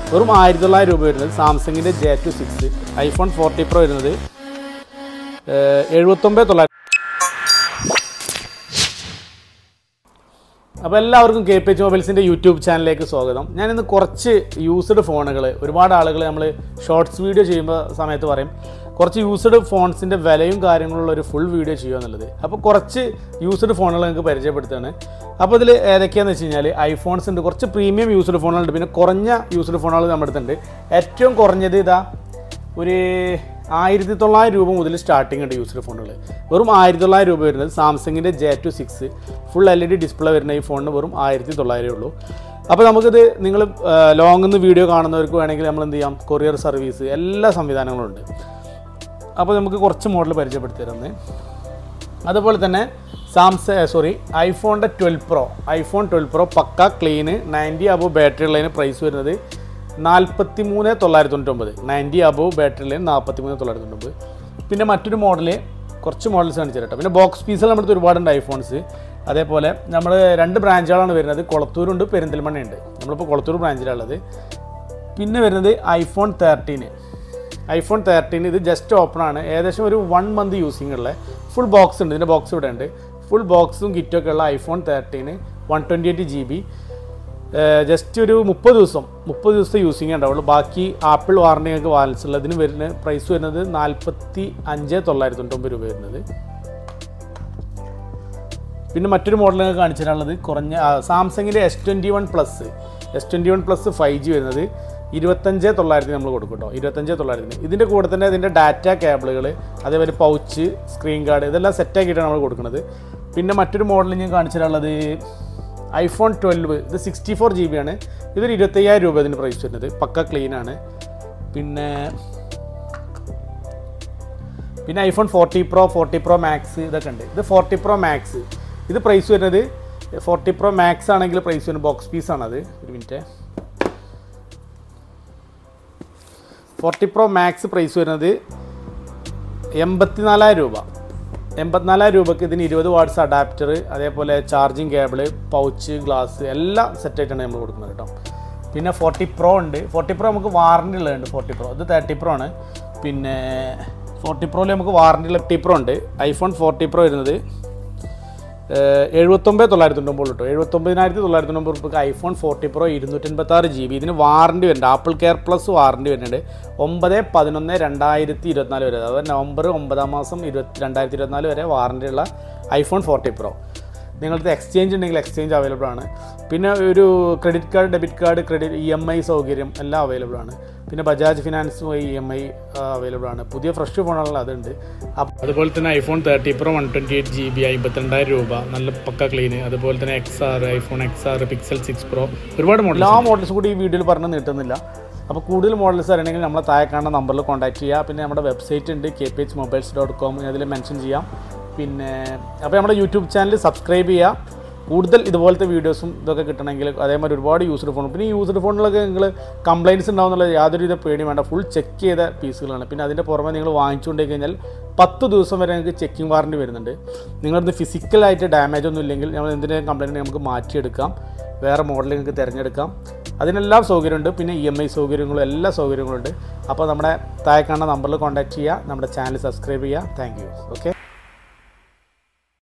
വെറും ആയിരത്തി തൊള്ളായിരം രൂപ വരുന്നത് സാംസങ്ങിൻ്റെ J two six iPhone forty pro വരുന്നത് എഴുപത്തൊമ്പത് തൊള്ളായിരത്തി അപ്പോൾ എല്ലാവർക്കും കെ പി എച്ച് മൊബൈൽസിൻ്റെ യൂട്യൂബ് ചാനലിലേക്ക് സ്വാഗതം ഞാനിന്ന് കുറച്ച് യൂസ്ഡ് ഫോണുകൾ ഒരുപാട് ആളുകൾ നമ്മൾ ഷോർട്സ് വീഡിയോ ചെയ്യുമ്പോൾ സമയത്ത് പറയും കുറച്ച് യൂസ്ഡ് ഫോൺസിൻ്റെ വിലയും കാര്യങ്ങളുള്ള ഒരു ഫുൾ വീഡിയോ ചെയ്യുക എന്നുള്ളത് അപ്പോൾ കുറച്ച് യൂസ്ഡ് ഫോണുകൾ നിങ്ങൾക്ക് പരിചയപ്പെടുത്തുകയാണ് അപ്പോൾ ഇതിൽ ഏതൊക്കെയാണെന്ന് വെച്ച് കഴിഞ്ഞാൽ ഐഫോൺസ് ഉണ്ട് കുറച്ച് പ്രീമിയം യൂസ്ഡ് ഫോണുകളുണ്ട് പിന്നെ കുറഞ്ഞ യൂസ്ഡ് ഫോണുകൾ നമ്മുടെ അടുത്തുണ്ട് ഏറ്റവും കുറഞ്ഞത് ഇതാ ഒരു ആയിരത്തി തൊള്ളായിരം രൂപ മുതൽ സ്റ്റാർട്ടിംഗ് ഉണ്ട് യൂസ്ഡ് ഫോണുകൾ വെറും ആയിരത്തി തൊള്ളായിരം രൂപ വരുന്നത് സാംസങ്ങിൻ്റെ J two six full L E D display വരുന്ന ഈ ഫോണിന് വെറും ആയിരത്തി തൊള്ളായിരമേ ഉള്ളൂ അപ്പോൾ നമുക്കിത് നിങ്ങൾ ലോങ്ങിൽ നിന്ന് വീഡിയോ കാണുന്നവർക്ക് വേണമെങ്കിൽ നമ്മൾ എന്ത് ചെയ്യാം കൊറിയർ സർവീസ് എല്ലാ സംവിധാനങ്ങളും ഉണ്ട് അപ്പോൾ നമുക്ക് കുറച്ച് മോഡൽ പരിചയപ്പെടുത്തി തരുന്നത് അതുപോലെ തന്നെ സാംസ സോറി ഐഫോണിൻ്റെ twelve pro iPhone twelve pro pukka clean ninety above battery ഉള്ളതിന് പ്രൈസ് വരുന്നത് നാൽപ്പത്തി മൂന്ന് തൊള്ളായിരത്തി തൊണ്ണൂറ്റൊമ്പത് നയൻറ്റി അബോ ബാറ്ററി ഉള്ളതിന് നാൽപ്പത്തി മൂന്ന് തൊള്ളായിരത്തി തൊണ്ണൂറ്റൊമ്പത് പിന്നെ മറ്റൊരു മോഡൽ കുറച്ച് മോഡൽസ് കാണിച്ചു തരട്ടെ പിന്നെ ബോക്സ് പീസുകൾ നമ്മുടെ അടുത്ത് ഒരുപാടുണ്ട് ഐഫോൺസ് അതേപോലെ നമ്മൾ രണ്ട് ബ്രാഞ്ചുകളാണ് വരുന്നത് കൊളത്തൂരുണ്ട് പെരിന്തൽമണ്ണയുണ്ട് നമ്മളിപ്പോൾ കൊളത്തൂർ ബ്രാഞ്ചിലുള്ളത് പിന്നെ വരുന്നത് ഐഫോൺ തേർട്ടീന് ഐഫോൺ തേർട്ടീൻ ഇത് ജസ്റ്റ് ഓപ്പൺ ആണ് ഏകദേശം ഒരു വൺ മന്ത് യൂസിങ് ഉള്ള ഫുൾ ബോക്സ് ഉണ്ട് ഇതിൻ്റെ ബോക്സ് ഇവിടെ ഉണ്ട് ഫുൾ ബോക്സും കിറ്റൊക്കെ ഉള്ള iPhone thirteen one twenty eight G B just ഒരു മുപ്പത് ദിവസം മുപ്പത് ദിവസത്തെ യൂസിങ് ഉണ്ടാവുള്ളൂ ബാക്കി ആപ്പിൾ വാറണ്ടി ഒക്കെ ബാലൻസ് ഉള്ളതിന് വരുന്ന പ്രൈസ് വരുന്നത് നാൽപ്പത്തി അഞ്ച് തൊള്ളായിരത്തി തൊണ്ണൂറ്റൊമ്പത് രൂപ വരുന്നത് പിന്നെ മറ്റൊരു മോഡൽ നിങ്ങൾക്ക് കാണിച്ചു തരാനുള്ളത് കുറഞ്ഞ സാംസങ്ങിൻ്റെ S twenty one plus S twenty one plus five G വരുന്നത് ഇരുപത്തഞ്ച് തൊള്ളായിരത്തിന് നമ്മൾ കൊടുക്കും കേട്ടോ ഇരുപത്തഞ്ച് തൊള്ളായിരത്തിന് ഇതിൻ്റെ കൂടെ തന്നെ ഇതിൻ്റെ ഡാറ്റ കേബിളുകൾ അതേപോലെ പൗച്ച് സ്ക്രീൻ ഗാർഡ് ഇതെല്ലാം സെറ്റാക്കിയിട്ടാണ് നമ്മൾ കൊടുക്കുന്നത് പിന്നെ മറ്റൊരു മോഡൽ ഞാൻ കാണിച്ചു തരാനുള്ളത് ഐഫോൺ ട്വൽവ് ഇത് സിക്സ്റ്റി ഫോർ ജി ബി ആണ് ഇതൊരു ഇരുപത്തയ്യായിരം രൂപ ഇതിന് പ്രൈസ് വരുന്നത് പക്ക ക്ലീൻ ആണ് പിന്നെ പിന്നെ iPhone forty pro forty pro max ഇതൊക്കെ ഉണ്ട് ഇത് ഫോർട്ടി പ്രോ മാക്സ് ഇത് പ്രൈസ് വരുന്നത് ഫോർട്ടി പ്രോ മാക്സ് ആണെങ്കിൽ പ്രൈസ് വരുന്നത് ബോക്സ് പീസാണത് ഒരു minute forty pro max price വരുന്നത് എൺപത്തിനാലായിരം രൂപ എൺപത്തിനാലായിരം രൂപയ്ക്ക് ഇതിന് ഇരുപത് വാട്ട്സ് അഡാപ്റ്റർ അതേപോലെ ചാർജിങ് കേബിൾ പൗച്ച് ഗ്ലാസ് എല്ലാം സെറ്റായിട്ടാണ് നമ്മൾ കൊടുക്കുന്നത് കേട്ടോ പിന്നെ ഫോർട്ടി പ്രോ ഉണ്ട് ഫോർട്ടി പ്രോ നമുക്ക് വാറണ്ടി ഉള്ളതുണ്ട് ഫോർട്ടി പ്രോ ഇത് തേർട്ടി പ്രോ ആണ് പിന്നെ ഫോർട്ടി പ്രോയിൽ നമുക്ക് വാറണ്ടി ഉള്ള ടി പ്രോ ഉണ്ട് ഐഫോൺ ഫോർട്ടി പ്രോ വരുന്നത് എഴുപത്തൊമ്പത് തൊള്ളായിരത്തി തൊണ്ണൂറ് കേട്ടോ എഴുപത്തൊമ്പതിനായിരത്തി തൊള്ളായിരത്തി തൊണ്ണൂറ് റുപ്യക്ക് ഐഫോൺ ഫോർട്ടി പ്രോ ഇരുന്നൂറ്റൻപത്താറ് ജി ബി ഇതിന് വാറണ്ടി വരുന്നുണ്ട് ആപ്പിൾ കെയർ പ്ലസ് വാറണ്ടി വരുന്നുണ്ട് ഒമ്പത് പതിനൊന്ന് രണ്ടായിരത്തി ഇരുപത്തിനാല് വരെ അതായത് നവംബർ ഒമ്പതാം മാസം ഇരുപത്തി രണ്ടായിരത്തി ഇരുപത്തിനാല് വരെ വാറണ്ടി ഉള്ള ഐഫോൺ ഫോർട്ടി പ്രോ നിങ്ങൾക്ക് എക്സ്ചേഞ്ച് ഉണ്ടെങ്കിൽ എക്സ്ചേഞ്ച് അവൈലബിൾ ആണ് പിന്നെ ഒരു credit card debit card credit E M I സൗകര്യം എല്ലാം അവൈലബിൾ ആണ് പിന്നെ ബജാജ് ഫിനാൻസ് വഴി ഇ എം ഐ അവൈലബിൾ ആണ് പുതിയ ഫ്രഷ് ഫോണുകളിൽ അതുണ്ട് അപ്പ- അതുപോലെ തന്നെ iPhone thirty pro one twenty eight G B അമ്പത്തിരണ്ടായിരം രൂപ നല്ല പക്ക ക്ലീന് അതുപോലെ തന്നെ X R iPhone X R Pixel six pro ഒരുപാട് മോഡൽ എല്ലാ മോഡൽസും കൂടി ഈ വീഡിയോയിൽ പറഞ്ഞ് നീട്ടുന്നില്ല അപ്പോൾ കൂടുതൽ മോഡൽസ് അറിയണമെങ്കിൽ നമ്മളെ താഴെ കാണുന്ന നമ്പറിൽ കോൺടാക്ട് ചെയ്യുക പിന്നെ നമ്മുടെ വെബ്സൈറ്റ് ഉണ്ട് K P H mobiles dot com അതിൽ മെൻഷൻ ചെയ്യാം പിന്നെ അപ്പോൾ നമ്മുടെ യൂട്യൂബ് ചാനൽ സബ്സ്ക്രൈബ് ചെയ്യുക കൂടുതൽ ഇതുപോലത്തെ വീഡിയോസും ഇതൊക്കെ കിട്ടണമെങ്കിൽ അതേമാതിരി ഒരുപാട് യൂസ്ഡ് ഫോൺ പിന്നെ ഈ യൂസ്ഡ് ഫോണിലൊക്കെ നിങ്ങൾ കംപ്ലയിൻറ്റ്സ് ഉണ്ടാവുന്നുള്ള യാതൊരുവിധ പേടിയും വേണ്ട ഫുൾ ചെക്ക് ചെയ്ത പീസുകളാണ് പിന്നെ അതിൻ്റെ പുറമെ നിങ്ങൾ വാങ്ങിച്ചുകൊണ്ടേ കഴിഞ്ഞാൽ പത്ത് ദിവസം വരെ നിങ്ങൾക്ക് ചെക്കിംഗ് വാറണ്ടി വരുന്നുണ്ട് നിങ്ങളത് ഫിസിക്കലായിട്ട് ഡാമേജ് ഒന്നും ഇല്ലെങ്കിൽ നമ്മൾ എന്തിനേയും കംപ്ലയിൻറ്റ് നമുക്ക് മാറ്റിയെടുക്കാം വേറെ മോഡൽ നിങ്ങൾക്ക് തിരഞ്ഞെടുക്കാം അതിനെല്ലാം സൗകര്യമുണ്ട് പിന്നെ ഇ എം ഐ സൗകര്യങ്ങളും എല്ലാ സൗകര്യങ്ങളും ഉണ്ട് അപ്പോൾ നമ്മുടെ താഴെ കാണുന്ന നമ്പറിൽ കോൺടാക്ട് ചെയ്യുക നമ്മുടെ ചാനൽ സബ്സ്ക്രൈബ് ചെയ്യുക താങ്ക് യു ഓക്കെ